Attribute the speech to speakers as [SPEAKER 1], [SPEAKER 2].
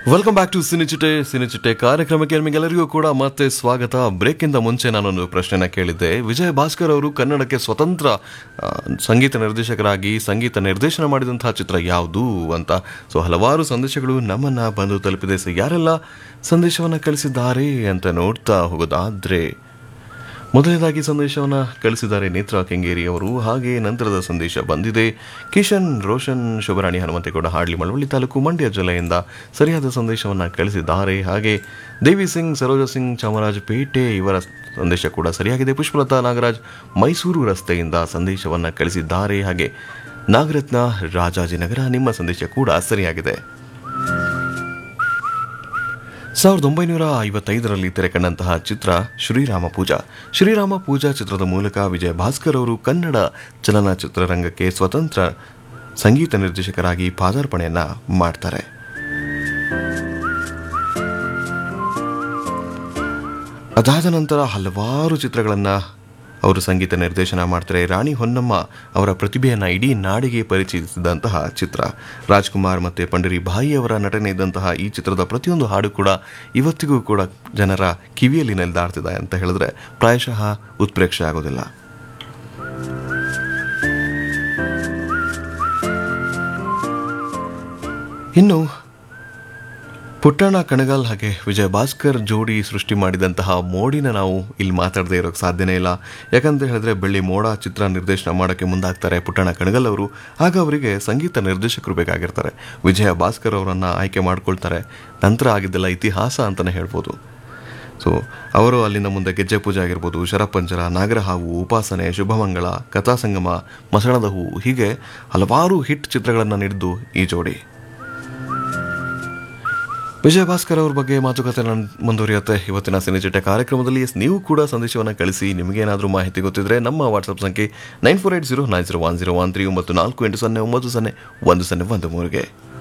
[SPEAKER 1] welcome back to ಸಿನಿಚಿಟೆ ಸಿನಿಚಿಟೆ ಕಾರ್ಯಕ್ರಮಕ್ಕೆ ನಿಮಗೆಲ್ಲರಿಗೂ ಕೂಡ ಮತ್ತೆ ಸ್ವಾಗತ ಬ್ರೇಕಿಂದ ಮುಂಚೆ ನಾನೊಂದು ಪ್ರಶ್ನೆನ ಕೇಳಿದ್ದೆ ವಿಜಯ ಭಾಸ್ಕರ್ ಅವರು ಕನ್ನಡಕ್ಕೆ ಸ್ವತಂತ್ರ ಆ, ಸಂಗೀತ ನಿರ್ದೇಶಕರಾಗಿ ಸಂಗೀತ ನಿರ್ದೇಶನ ಮಾಡಿದಂತಹ ಚಿತ್ರ ಯಾವುದು ಅಂತ ಸೊ ಹಲವಾರು ಸಂದೇಶಗಳು ನಮ್ಮನ್ನ ಬಂದು ತಲುಪಿದೆ ಸೊ ಯಾರೆಲ್ಲ ಸಂದೇಶವನ್ನ ಕಳಿಸಿದ್ದಾರೆ ಅಂತ ನೋಡ್ತಾ ಹೋಗೋದಾದ್ರೆ ಮೊದಲನೇದಾಗಿ ಸಂದೇಶವನ್ನು ಕಳಿಸಿದ್ದಾರೆ ನೇತ್ರ ಕೆಂಗೇರಿ ಅವರು ಹಾಗೆ ನಂತರದ ಸಂದೇಶ ಬಂದಿದೆ ಕಿಶನ್ ರೋಷನ್ ಶುಭರಾಣಿ ಹನುಮಂತೇಗೌಡ ಹಾಡ್ಲಿ ಮಳವಳ್ಳಿ ತಾಲೂಕು ಮಂಡ್ಯ ಜಿಲ್ಲೆಯಿಂದ ಸರಿಯಾದ ಸಂದೇಶವನ್ನು ಕಳಿಸಿದ್ದಾರೆ ಹಾಗೆ ದೇವಿ ಸಿಂಗ್ ಸರೋಜ ಸಿಂಗ್ ಚಾಮರಾಜಪೇಟೆ ಇವರ ಸಂದೇಶ ಕೂಡ ಸರಿಯಾಗಿದೆ ಪುಷ್ಪಲತಾ ನಾಗರಾಜ್ ಮೈಸೂರು ರಸ್ತೆಯಿಂದ ಸಂದೇಶವನ್ನು ಕಳಿಸಿದ್ದಾರೆ ಹಾಗೆ ನಾಗರತ್ನ ರಾಜಾಜಿನಗರ ನಿಮ್ಮ ಸಂದೇಶ ಕೂಡ ಸರಿಯಾಗಿದೆ ಸಾವಿರದ ಒಂಬೈನೂರ ಐವತ್ತೈದರಲ್ಲಿ ತೆರೆಕಂಡಂತಹ ಚಿತ್ರ ಶ್ರೀರಾಮ ಪೂಜಾ ಶ್ರೀರಾಮ ಪೂಜಾ ಚಿತ್ರದ ಮೂಲಕ ವಿಜಯ ಭಾಸ್ಕರ್ ಅವರು ಕನ್ನಡ ಚಲನಚಿತ್ರರಂಗಕ್ಕೆ ಸ್ವತಂತ್ರ ಸಂಗೀತ ನಿರ್ದೇಶಕರಾಗಿ ಪಾದಾರ್ಪಣೆಯನ್ನ ಮಾಡ್ತಾರೆ ಅದಾದ ನಂತರ ಹಲವಾರು ಚಿತ್ರಗಳನ್ನು ಅವರು ಸಂಗೀತ ನಿರ್ದೇಶನ ಮಾಡ್ತಾರೆ ರಾಣಿ ಹೊನ್ನಮ್ಮ ಅವರ ಪ್ರತಿಭೆಯನ್ನು ಇಡೀ ನಾಡಿಗೆ ಪರಿಚಯಿಸಿದಂತಹ ಚಿತ್ರ ರಾಜ್ಕುಮಾರ್ ಮತ್ತು ಪಂಡರಿ ಭಾಯಿ ಅವರ ನಟನೆ ಇದ್ದಂತಹ ಈ ಚಿತ್ರದ ಪ್ರತಿಯೊಂದು ಹಾಡು ಕೂಡ ಇವತ್ತಿಗೂ ಕೂಡ ಜನರ ಕಿವಿಯಲ್ಲಿ ನೆಲೆದಾಡ್ತಿದೆ ಅಂತ ಹೇಳಿದ್ರೆ ಪ್ರಾಯಶಃ ಉತ್ಪ್ರೇಕ್ಷೆ ಆಗೋದಿಲ್ಲ ಇನ್ನು ಪುಟ್ಟಣ್ಣ ಕಣಗಾಲ್ ಹಾಗೆ ವಿಜಯ ಭಾಸ್ಕರ್ ಜೋಡಿ ಸೃಷ್ಟಿ ಮಾಡಿದಂತಹ ಮೋಡಿನ ನಾವು ಇಲ್ಲಿ ಮಾತಾಡದೇ ಇರೋಕ್ಕೆ ಸಾಧ್ಯನೇ ಇಲ್ಲ ಯಾಕಂತ ಹೇಳಿದ್ರೆ ಬೆಳ್ಳಿ ಮೋಡ ಚಿತ್ರ ನಿರ್ದೇಶನ ಮಾಡೋಕ್ಕೆ ಮುಂದಾಗ್ತಾರೆ ಪುಟ್ಟಣ್ಣ ಕಣಗಲ್ ಅವರು ಆಗ ಅವರಿಗೆ ಸಂಗೀತ ನಿರ್ದೇಶಕರು ಬೇಕಾಗಿರ್ತಾರೆ ವಿಜಯ ಭಾಸ್ಕರ್ ಅವರನ್ನು ಆಯ್ಕೆ ಮಾಡ್ಕೊಳ್ತಾರೆ ನಂತರ ಆಗಿದ್ದೆಲ್ಲ ಇತಿಹಾಸ ಅಂತಲೇ ಹೇಳ್ಬೋದು ಸೊ ಅವರು ಅಲ್ಲಿಂದ ಮುಂದೆ ಗೆಜ್ಜೆ ಪೂಜೆ ಆಗಿರ್ಬೋದು ಶರಪಂಜರ ನಾಗರಹಾವು ಉಪಾಸನೆ ಶುಭಮಂಗಳ ಕಥಾಸಂಗಮ ಮಸಣದ ಹೂವು ಹೀಗೆ ಹಲವಾರು ಹಿಟ್ ಚಿತ್ರಗಳನ್ನು ನೀಡಿದ್ದು ಈ ಜೋಡಿ ವಿಜಯ ಭಾಸ್ಕರ್ ಅವ್ರ ಬಗ್ಗೆ ಮಾತುಕತೆ ನನ್- ಮುಂದುವರಿಯುತ್ತೆ ಇವತ್ತಿನ ಸಿನಿಚಿಟ್ಟೆ ಕಾರ್ಯಕ್ರಮದಲ್ಲಿ ಎಸ್ ನೀವು ಕೂಡ ಸಂದೇಶವನ್ನು ಕಳಿಸಿ ನಿಮಗೇನಾದರೂ ಮಾಹಿತಿ ಗೊತ್ತಿದ್ರೆ ನಮ್ಮ ವಾಟ್ಸಪ್ ಸಂಖ್ಯೆ nine four eight zero nine zero one zero one three ಒಂಬತ್ತು ನಾಲ್ಕು ಎಂಟು ಸೊನ್ನೆ ಒಂಬತ್ತು ಸೊನ್ನೆ ಒಂದು ಸೊನ್ನೆ ಒಂದು ಮೂರಿಗೆ